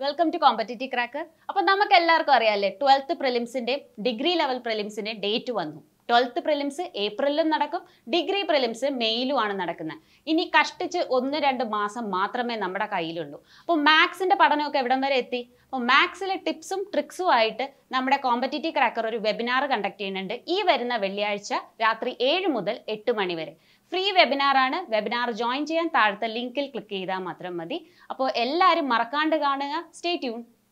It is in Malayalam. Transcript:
വെൽക്കം ടു കോമ്പറ്റേറ്റീവ് ക്രാക്കർ അപ്പോൾ നമുക്ക് എല്ലാവർക്കും അറിയാമല്ലേ ട്വൽത്ത് പ്രിലിംസിന്റെ ഡിഗ്രി ലെവൽ പ്രിലിംസിന്റെ ഡേറ്റ് വന്നു ട്വൽത്ത് പ്രിലിംസ് ഏപ്രിലിലും നടക്കും ഡിഗ്രി പ്രിലിംസ് മെയിലുമാണ് നടക്കുന്നത് ഇനി കഷ്ടിച്ച് ഒന്ന് രണ്ട് മാസം മാത്രമേ നമ്മുടെ കയ്യിലുള്ളൂ അപ്പോൾ മാത്സിന്റെ പഠനമൊക്കെ എവിടം വരെ എത്തി അപ്പോൾ മാത്സിലെ ടിപ്സും ട്രിക്സും ആയിട്ട് നമ്മുടെ കോമ്പറ്റേറ്റീവ് ക്രാക്കർ ഒരു വെബിനാർ കണ്ടക്ട് ചെയ്യുന്നുണ്ട് ഈ വരുന്ന വെള്ളിയാഴ്ച രാത്രി ഏഴ് മുതൽ എട്ട് മണി വരെ ഫ്രീ വെബിനാർ ആണ് വെബിനാർ ജോയിൻ ചെയ്യാൻ താഴത്തെ ലിങ്കിൽ ക്ലിക്ക് ചെയ്താൽ മാത്രം മതി അപ്പോൾ എല്ലാവരും മറക്കാണ്ട് കാണുക സ്റ്റേ ട്യൂൺ